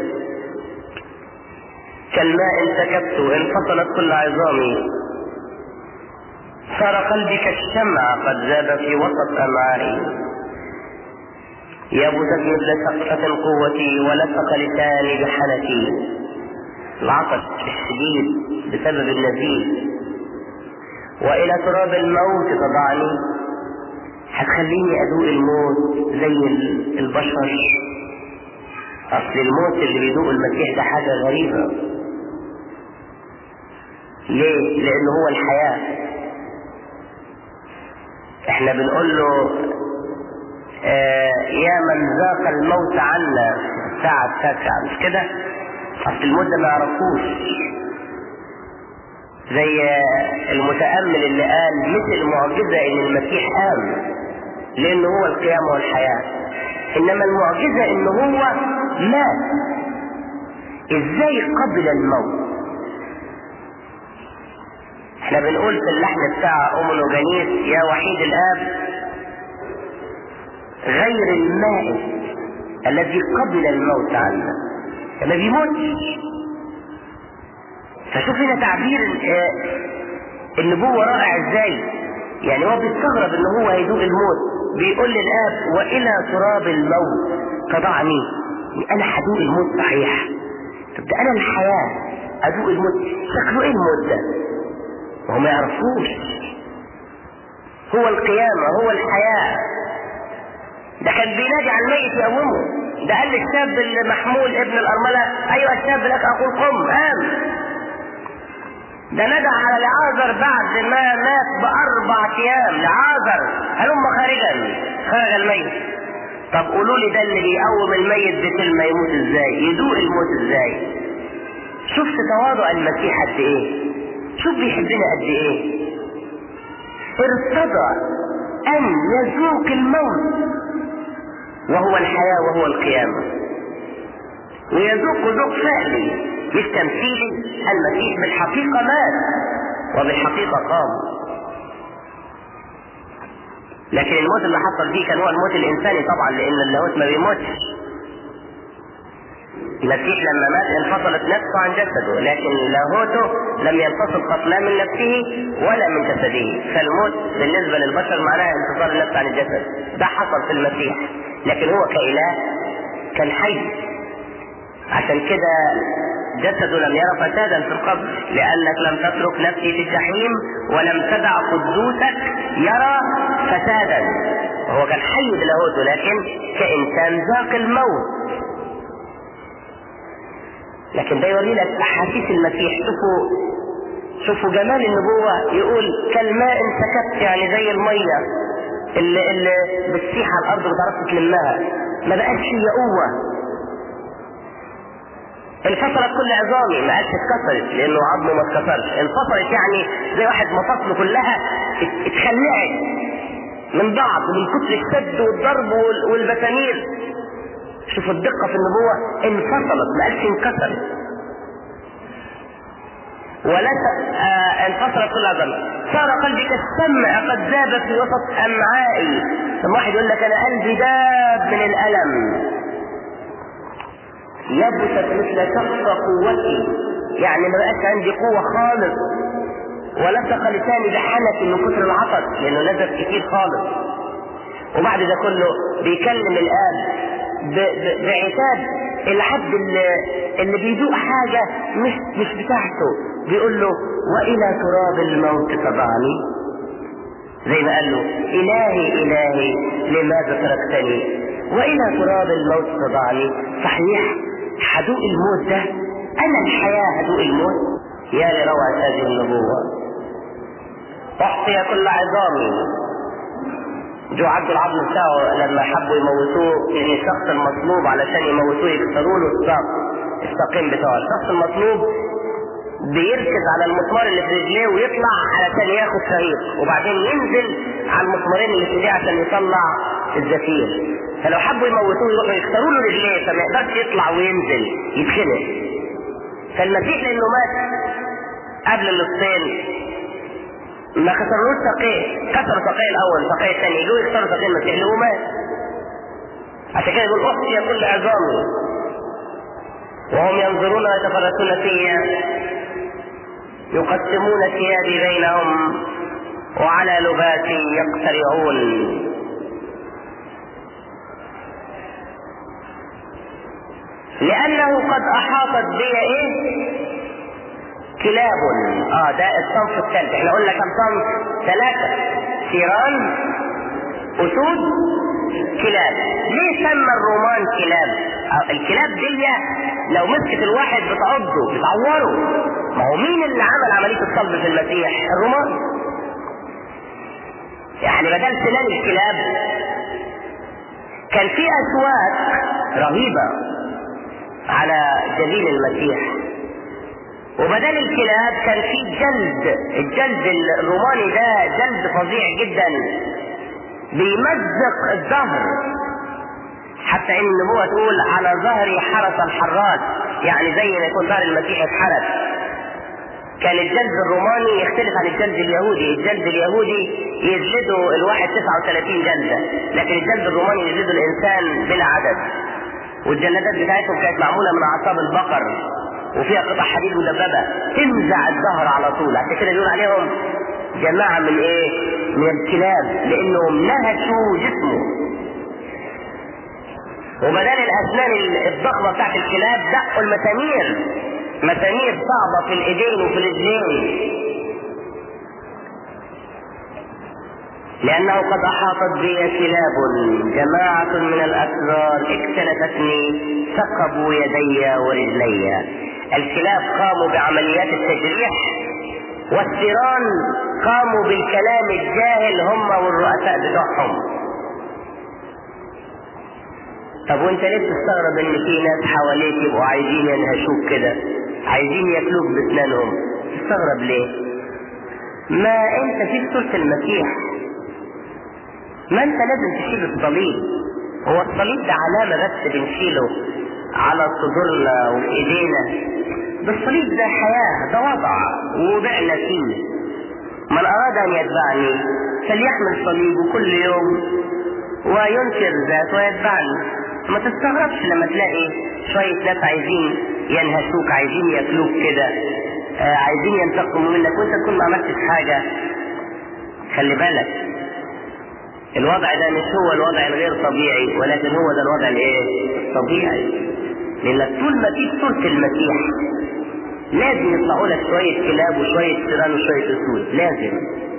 كالماء انسكبت انفصلت كل عظامي صار قلبي كالشمع قد زاد في وسط امعائي يبست مثل سقفة قوتي ولصق لساني بحنكي العطش الشديد بسبب النزيف والى تراب الموت تضعني هتخليني ادوق الموت زي البشر اصل الموت اللي بيدوق المسيح ده حاجة غريبة ليه لان هو الحياة احنا بنقول له آه يا من ذاق الموت عنا الساعة التاسعة مش كده اصل الموت ده ما يعرفوش زي المتأمل اللي قال مثل معجزة ان المسيح قام لانه هو القيامة والحياة انما المعجزة ان هو مات ازاي قبل الموت احنا بنقول في اللحن بتاع ام الوجانيس يا وحيد الاب غير المائت الذي قبل الموت عنا ما بيموتش فشوف هنا تعبير النبوة رائع ازاي يعني هو بيستغرب ان هو هيدوق الموت بيقول للاب والى تراب الموت تضعني انا هدوق الموت صحيح طب ده انا الحياة ادوق الموت شكله ايه الموت ده وهو ما يعرفوش هو القيامة هو الحياة ده كان بينادي على الميت يقومه ده قال للشاب المحمول ابن الأرملة أيها الشاب لك أقول قم قام ده ندى على لعازر بعد ما مات بأربع أيام لعازر هلم خارجا خرج الميت طب قولوا لي ده اللي بيقوم الميت بكلمة يموت ازاي يدوق الموت ازاي شفت تواضع المسيح قد ايه شوف بيحبنا قد ايه ارتضى ان يذوق الموت وهو الحياة وهو القيامة ويذوق ذوق فعلي مش تمثيلي المسيح بالحقيقة مات وبالحقيقة قام لكن الموت اللي حصل فيه كان هو الموت الانساني طبعا لان اللاهوت ما بيموتش المسيح لما مات انفصلت نفسه عن جسده لكن لاهوته لم ينفصل قط لا من نفسه ولا من جسده فالموت بالنسبه للبشر معناه انفصال النفس عن الجسد ده حصل في المسيح لكن هو كاله كان حي عشان كده جسده لم يرى فسادا في القبر لانك لم تترك نفسي في الجحيم ولم تدع قدوسك يرى فسادا وهو كان حي بلاهوته لكن كانسان ذاق الموت لكن ده يوري لك احاسيس المسيح شوفوا شوفوا جمال النبوة يقول كالماء سكت يعني زي المية اللي, اللي بتسيح على الارض وتعرف تلمها ما بقاش هي قوة انفصلت كل عظامي ما قالش اتكسرت لانه عظمه ما اتكسرش انفصلت يعني زي واحد مفاصله كلها اتخلعت من بعض من كتر الشد والضرب والبتانير شوف الدقة في النبوة انفصلت ما قالش انكسرت ولس آه انفصلت كل عظمة صار قلبي كالسمع قد ذاب في وسط امعائي ثم واحد يقول لك انا قلبي داب من الالم يبست مثل شق قوتي يعني ما بقاش عندي قوة خالص ولصق لساني بحنك من كثر العطش لانه نزف كتير خالص وبعد ده كله بيكلم الاب بعتاب العبد اللي, اللي بيذوق حاجة مش مش بتاعته بيقول له وإلى تراب الموت تضعني زي ما قال له إلهي إلهي لماذا تركتني وإلى تراب الموت تضعني صحيح هدوء الموت ده أنا الحياة هدوء الموت يا لروعة هذه النبوة أحصي كل عظامي جو عبد العظم بتاعه لما حبوا يموتوه يعني الشخص المطلوب علشان يموتوه يكسروا له الساق الساقين بتاعه الشخص المطلوب بيركز على المسمار اللي في رجليه ويطلع علشان ياخد شهيق وبعدين ينزل على المسمارين اللي في ايديه عشان يطلع الزفير فلو حبوا يموتوه يروحوا يكسروا له رجليه فما يقدرش يطلع وينزل يتخنق فالمسيح لانه مات قبل النصين ما كسروش ساقيه كسروا ساقيه الاول ساقيه الثاني يجوا يكسروا ساقيه المسيح اللي هو مات عشان كده يقول احصي كل عظامي وهم ينظرون ويتفرسون فيا يقسمون ثيابي بينهم وعلى لباسي يقترعون لأنه قد أحاطت بي إيه؟ كلاب اه ده الصنف الثالث احنا قلنا كم صنف ثلاثة ثيران أسود كلاب ليه سمى الرومان كلاب آه الكلاب دي لو مسكت الواحد بتعضه بتعوره ما هو مين اللي عمل عملية الصلب في المسيح الرومان يعني بدل سنان الكلاب كان في أسواق رهيبة على جبين المسيح وبدل الكلاب كان في جلد الجلد الروماني ده جلد فظيع جدا بيمزق الظهر حتى ان النبوة تقول على ظهري حرس الحراس يعني زي ما يكون ظهر المسيح اتحرس كان الجلد الروماني يختلف عن الجلد اليهودي الجلد اليهودي يجلده الواحد 39 جلدة لكن الجلد الروماني يجلده الانسان بلا عدد والجلادات بتاعتهم كانت معمولة من اعصاب البقر وفيها قطع حديد مدببه تنزع الظهر على طول عشان كده بيقول عليهم جماعه من ايه؟ من الكلاب لانهم نهشوا جسمه وبدل الاسنان الضخمه بتاعت الكلاب دقوا المسامير مسامير صعبه في الايدين وفي الرجلين لأنه قد أحاطت بي كلاب جماعة من الأسرار اكتنفتني ثقبوا يدي ورجلي الكلاب قاموا بعمليات التجريح والثيران قاموا بالكلام الجاهل هم والرؤساء بتوعهم طب وانت ليه بتستغرب ان في ناس حواليك يبقوا عايزين ينهشوك كده عايزين ياكلوك باسنانهم تستغرب ليه ما انت فيك صورة المسيح ما انت لازم تشيل الصليب هو الصليب ده علامة بس بنشيله على صدورنا وفي ايدينا ده الصليب ده حياة ده وضع وبعنا فيه من اراد ان يتبعني فليحمل صليبه كل يوم وينكر ذات ويتبعني ما تستغربش لما تلاقي شوية ناس عايزين ينهشوك عايزين ياكلوك كده آه عايزين ينتقموا منك وانت تكون ما عملتش حاجة خلي بالك الوضع ده مش هو الوضع الغير طبيعي ولكن هو ده الوضع الايه الطبيعي لانك طول ما فيك صورة المسيح لازم يطلعوا لك شوية كلاب وشوية سيران وشوية اسود لازم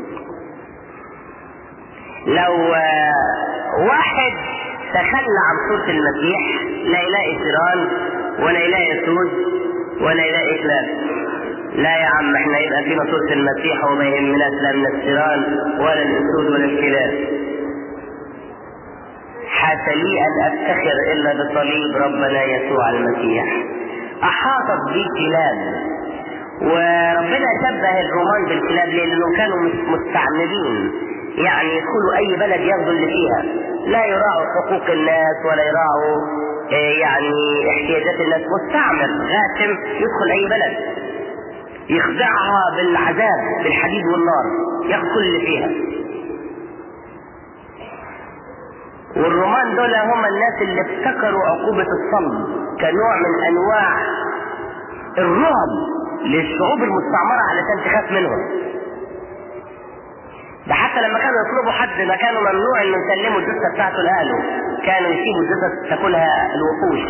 لو آه واحد تخلى عن صورة المسيح لا يلاقي سيران ولا يلاقي اسود ولا يلاقي كلاب لا يا عم احنا يبقى فينا صورة المسيح وما يهمناش لا من السيران ولا الاسود ولا الكلاب حاش لي ان افتخر الا بصليب ربنا يسوع المسيح احاطت بي كلاب وربنا شبه الرومان بالكلاب ليه؟ لانهم كانوا مستعمرين يعني يدخلوا اي بلد ياخذوا اللي فيها لا يراعوا حقوق الناس ولا يراعوا يعني احتياجات الناس مستعمر غاشم يدخل اي بلد يخدعها بالعذاب بالحديد والنار ياخذ كل اللي فيها والرومان دول هم الناس اللي ابتكروا عقوبة الصلب كنوع من انواع الرعب للشعوب المستعمرة علشان تخاف منهم ده حتى لما كانوا يطلبوا حد ما كانوا ممنوع انه يسلموا الجثه بتاعته لاهله كانوا يسيبوا الجثث تاكلها الوحوش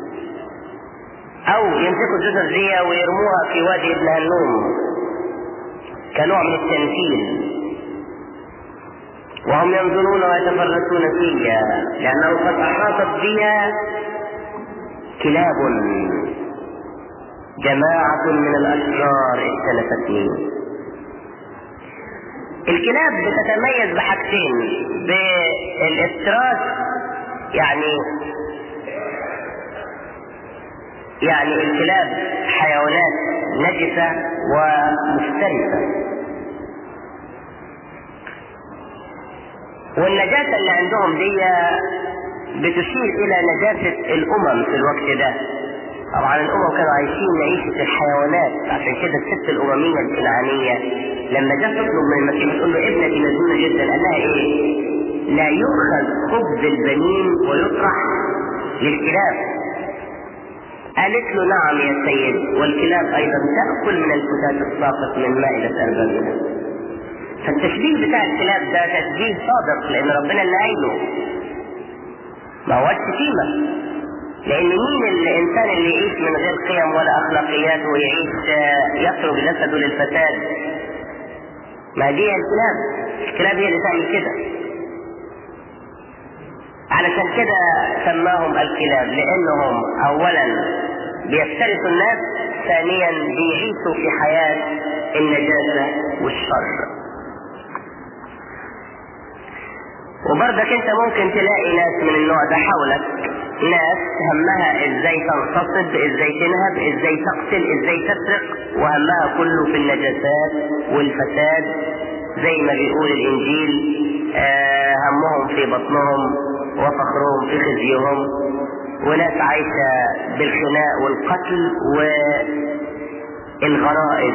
او يمسكوا الجثث دي ويرموها في وادي ابن هنوم كنوع من التنفيذ وهم ينظرون ويتفرسون فيها لانه قد احاطت بها كلاب جماعة من الأشرار اختلفتني الكلاب بتتميز بحاجتين بالافتراس يعني يعني الكلاب حيوانات نجسة ومفترسة والنجاسة اللي عندهم دي بتشير إلى نجاسة الأمم في الوقت ده طبعا الأمم كانوا عايشين عيشة الحيوانات عشان كده الست الأممية الكنعانية لما جت تطلب من المسيح تقول له ابنتي مجنونة جدا قال لها إيه؟ لا يؤخذ خبز البنين ويطرح للكلاب قالت له نعم يا سيد والكلاب أيضا تأكل من الفتات الساقط من مائدة أربابنا فالتشبيه بتاع الكلاب ده تشبيه صادق لأن ربنا اللي قايله ما هوش شتيمة لان مين الانسان اللي يعيش من غير قيم ولا اخلاقيات ويعيش يترك جسده للفساد ما دي الكلاب الكلاب هي اللي تعمل كده علشان كده سماهم الكلاب لانهم اولا بيفترسوا الناس ثانيا بيعيشوا في حياة النجاسة والشر وبرضك انت ممكن تلاقي ناس من النوع ده حولك ناس همها ازاي تنتصب ازاي تنهب ازاي تقتل ازاي تسرق وهمها كله في النجاسات والفساد زي ما بيقول الانجيل آه همهم في بطنهم وفخرهم في خزيهم وناس عايشة بالخناق والقتل والغرائز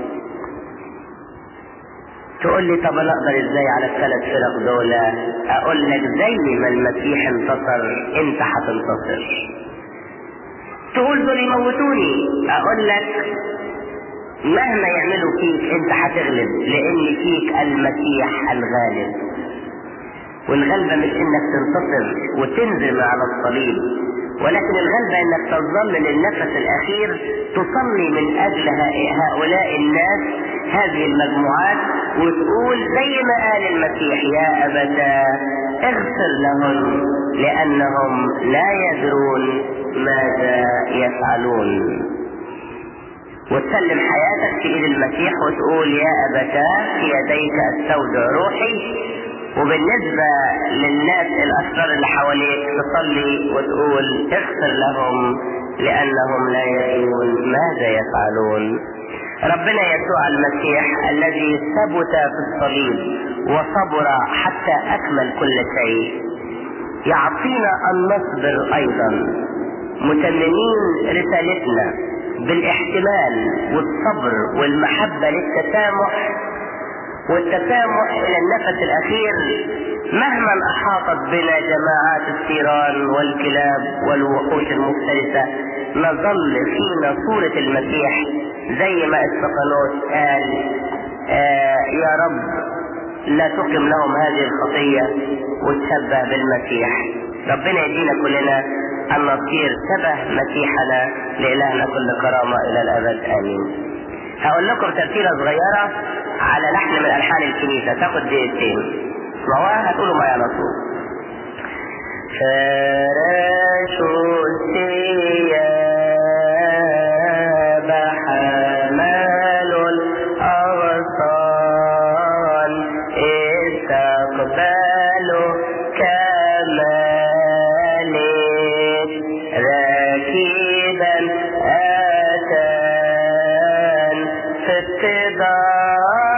تقول لي طب انا اقدر ازاي على الثلاث فرق دول اقول لك زي ما المسيح انتصر انت هتنتصر تقول دول يموتوني اقول لك مهما يعملوا فيك انت هتغلب لان فيك المسيح الغالب والغلبة مش انك تنتصر وتنزل على الصليب ولكن الغلبة انك تظل للنفس الاخير تصلي من اجل هؤلاء الناس هذه المجموعات وتقول زي ما قال المسيح يا ابدا اغفر لهم لانهم لا يدرون ماذا يفعلون وتسلم حياتك في ايد المسيح وتقول يا ابتاه في يديك استودع روحي وبالنسبة للناس الأشرار اللي حواليك تصلي وتقول اغفر لهم لأنهم لا يدرون ماذا يفعلون ربنا يسوع المسيح الذي ثبت في الصليب وصبر حتى أكمل كل شيء يعطينا أن نصبر أيضا متممين رسالتنا بالاحتمال والصبر والمحبة للتسامح والتسامح إلى النفس الأخير مهما أحاطت بنا جماعات الثيران والكلاب والوحوش المفترسة نظل فينا صورة المسيح زي ما استفانوس قال آه يا رب لا تقم لهم هذه الخطية وتشبه بالمسيح ربنا يدينا كلنا أن نصير شبه مسيحنا لإلهنا كل كرامة إلى الأبد آمين هقول لكم ترتيلة صغيرة على لحن من ألحان الكنيسة تاخد دقيقتين اسمعوها هتقولوا معايا على طول فرشوا الثياب حملوا الأغصان استقبلوا كمالك راكبا أتان في اتباع